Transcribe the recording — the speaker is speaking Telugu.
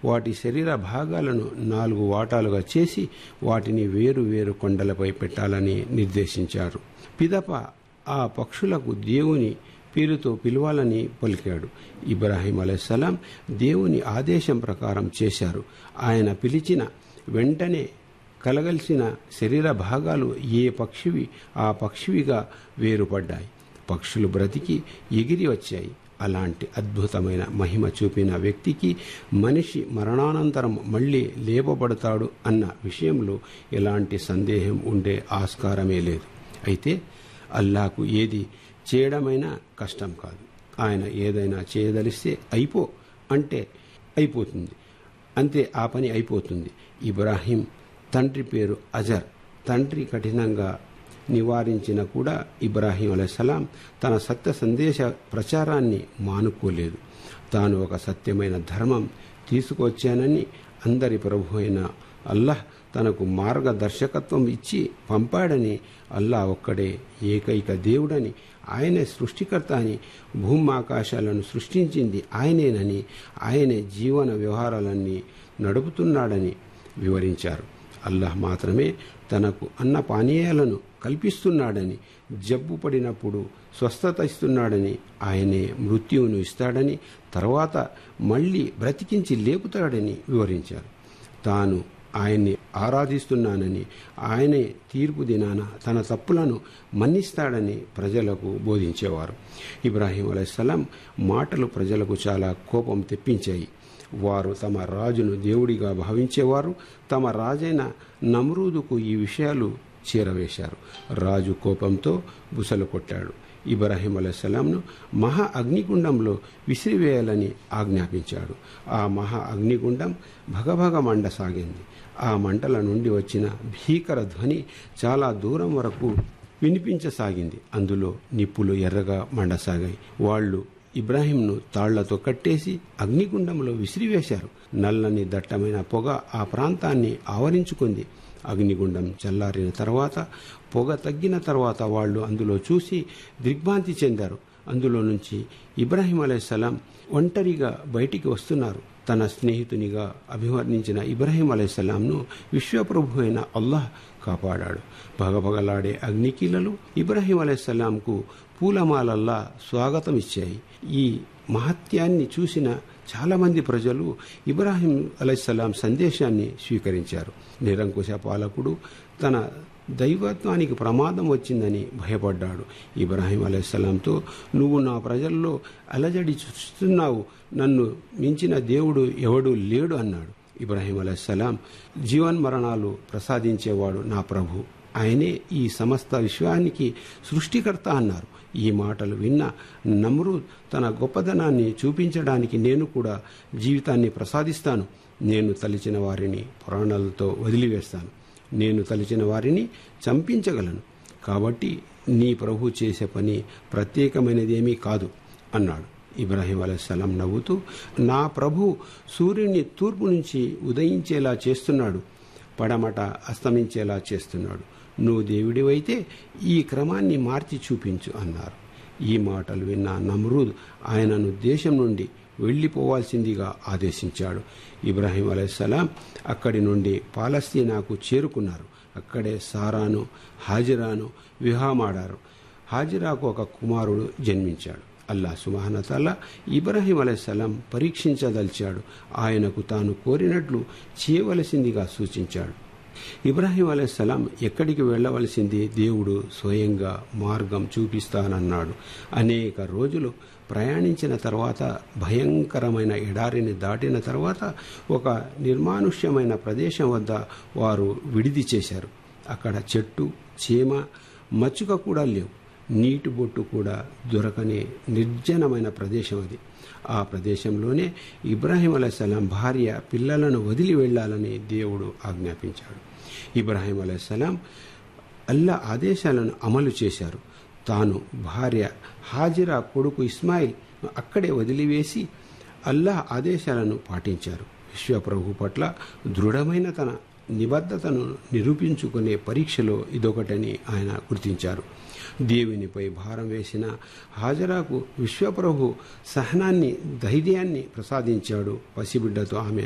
వాటి శరీర భాగాలను నాలుగు వాటాలుగా చేసి వాటిని వేరు వేరు కొండలపై పెట్టాలని నిర్దేశించారు పిదప ఆ పక్షులకు దేవుని పేరుతో పిలవాలని పలికాడు ఇబ్రాహీం అలైసలాం దేవుని ఆదేశం ప్రకారం చేశారు ఆయన పిలిచిన వెంటనే కలగలిసిన శరీర భాగాలు ఏ పక్షివి ఆ పక్షివిగా వేరుపడ్డాయి పక్షులు బ్రతికి ఎగిరి వచ్చాయి అలాంటి అద్భుతమైన మహిమ చూపిన వ్యక్తికి మనిషి మరణానంతరం మళ్ళీ లేపబడతాడు అన్న విషయంలో ఎలాంటి సందేహం ఉండే ఆస్కారమే లేదు అయితే అల్లాకు ఏది చేయడమైనా కష్టం కాదు ఆయన ఏదైనా చేయదలిస్తే అయిపో అంటే అయిపోతుంది అంతే ఆ పని అయిపోతుంది ఇబ్రాహీం తండ్రి పేరు అజర్ తండ్రి కఠినంగా నివారించిన కూడా ఇబ్రాహీం అలైసలాం తన సత్య సందేశ ప్రచారాన్ని మానుకోలేదు తాను ఒక సత్యమైన ధర్మం తీసుకొచ్చానని అందరి ప్రభు అయిన అల్లాహ్ తనకు మార్గదర్శకత్వం ఇచ్చి పంపాడని అల్లా ఒక్కడే ఏకైక దేవుడని ఆయనే సృష్టికర్త అని భూమాకాశాలను సృష్టించింది ఆయనేనని ఆయనే జీవన వ్యవహారాలన్నీ నడుపుతున్నాడని వివరించారు అల్లాహ్ మాత్రమే తనకు అన్న పానీయాలను కల్పిస్తున్నాడని జబ్బు పడినప్పుడు స్వస్థత ఇస్తున్నాడని ఆయనే మృత్యువును ఇస్తాడని తర్వాత మళ్ళీ బ్రతికించి లేపుతాడని వివరించారు తాను ఆయన్ని ఆరాధిస్తున్నానని ఆయనే తీర్పు దినాన తన తప్పులను మన్నిస్తాడని ప్రజలకు బోధించేవారు ఇబ్రాహీం అలైస్లాం మాటలు ప్రజలకు చాలా కోపం తెప్పించాయి వారు తమ రాజును దేవుడిగా భావించేవారు తమ రాజైన నమ్రూదుకు ఈ విషయాలు చేరవేశారు రాజు కోపంతో బుసలు కొట్టాడు ఇబ్రాహీం అలైస్లాంను మహా అగ్నిగుండంలో విసిరివేయాలని ఆజ్ఞాపించాడు ఆ మహా అగ్నిగుండం భగభగ మండసాగింది ఆ మంటల నుండి వచ్చిన భీకర ధ్వని చాలా దూరం వరకు వినిపించసాగింది అందులో నిప్పులు ఎర్రగా మండసాగాయి వాళ్ళు ఇబ్రాహీంను తాళ్లతో కట్టేసి అగ్నిగుండంలో విసిరివేశారు నల్లని దట్టమైన పొగ ఆ ప్రాంతాన్ని ఆవరించుకుంది అగ్నిగుండం చల్లారిన తర్వాత పొగ తగ్గిన తర్వాత వాళ్ళు అందులో చూసి దిగ్భ్రాంతి చెందారు అందులో నుంచి ఇబ్రాహీం అలైసలాం ఒంటరిగా బయటికి వస్తున్నారు తన స్నేహితునిగా అభివర్ణించిన ఇబ్రాహీం అలైసలాంను విశ్వప్రభు అయిన అల్లాహ్ కాపాడాడు భగభగలాడే అగ్నికీలలు ఇబ్రాహీం అలైసలాంకు పూలమాలల్లా స్వాగతం ఇచ్చాయి ఈ మహత్యాన్ని చూసిన చాలామంది ప్రజలు ఇబ్రాహీం అలైసలాం సందేశాన్ని స్వీకరించారు నిరంకుశ పాలకుడు తన దైవత్వానికి ప్రమాదం వచ్చిందని భయపడ్డాడు ఇబ్రాహీం అలైహిస్సలాంతో నువ్వు నా ప్రజల్లో అలజడి చూస్తున్నావు నన్ను మించిన దేవుడు ఎవడు లేడు అన్నాడు ఇబ్రాహీం అలైహిస్సలాం జీవన్మరణాలు ప్రసాదించేవాడు నా ప్రభు ఆయనే ఈ సమస్త విశ్వానికి సృష్టికర్త అన్నారు ఈ మాటలు విన్న నమ్రు తన గొప్పదనాన్ని చూపించడానికి నేను కూడా జీవితాన్ని ప్రసాదిస్తాను నేను తలిచిన వారిని పురాణాలతో వదిలివేస్తాను నేను తలిచిన వారిని చంపించగలను కాబట్టి నీ ప్రభు చేసే పని ప్రత్యేకమైనదేమీ కాదు అన్నాడు ఇబ్రాహీం అలైహిస్సలాం నవ్వుతూ నా ప్రభు సూర్యుని తూర్పు నుంచి ఉదయించేలా చేస్తున్నాడు పడమట అస్తమించేలా చేస్తున్నాడు నువ్వు దేవుడివైతే ఈ క్రమాన్ని మార్చి చూపించు అన్నారు ఈ మాటలు విన్న నమ్రూద్ ఆయనను దేశం నుండి వెళ్లిపోవాల్సిందిగా ఆదేశించాడు ఇబ్రాహీం అలైహిస్సలాం అక్కడి నుండి పాలస్తీనాకు చేరుకున్నారు అక్కడే సారాను హాజిరాను వివాహమాడారు హాజిరాకు ఒక కుమారుడు జన్మించాడు అల్లా సుమహానతల్లా ఇబ్రాహీం అలైహిస్సలాం పరీక్షించదలిచాడు ఆయనకు తాను కోరినట్లు చేయవలసిందిగా సూచించాడు ఇబ్రాహీం అలైహిస్సలాం ఎక్కడికి వెళ్ళవలసింది దేవుడు స్వయంగా మార్గం చూపిస్తానన్నాడు అనేక రోజులు ప్రయాణించిన తర్వాత భయంకరమైన ఎడారిని దాటిన తర్వాత ఒక నిర్మానుష్యమైన ప్రదేశం వద్ద వారు విడిది చేశారు అక్కడ చెట్టు చీమ మచ్చుక కూడా లేవు నీటి బొట్టు కూడా దొరకని నిర్జనమైన ప్రదేశం అది ఆ ప్రదేశంలోనే ఇబ్రాహీం అలైహిస్సలాం భార్య పిల్లలను వదిలి వెళ్లాలని దేవుడు ఆజ్ఞాపించాడు ఇబ్రాహీం అలైహిస్సలాం అల్లా ఆదేశాలను అమలు చేశారు తాను భార్య హాజిరా కొడుకు ఇస్మాయిల్ అక్కడే వదిలివేసి అల్లాహ్ ఆదేశాలను పాటించారు విశ్వప్రభు పట్ల దృఢమైన తన నిబద్ధతను నిరూపించుకునే పరీక్షలో ఇదొకటని ఆయన గుర్తించారు దేవునిపై భారం వేసిన హాజరాకు విశ్వప్రభు సహనాన్ని ధైర్యాన్ని ప్రసాదించాడు పసిబిడ్డతో ఆమె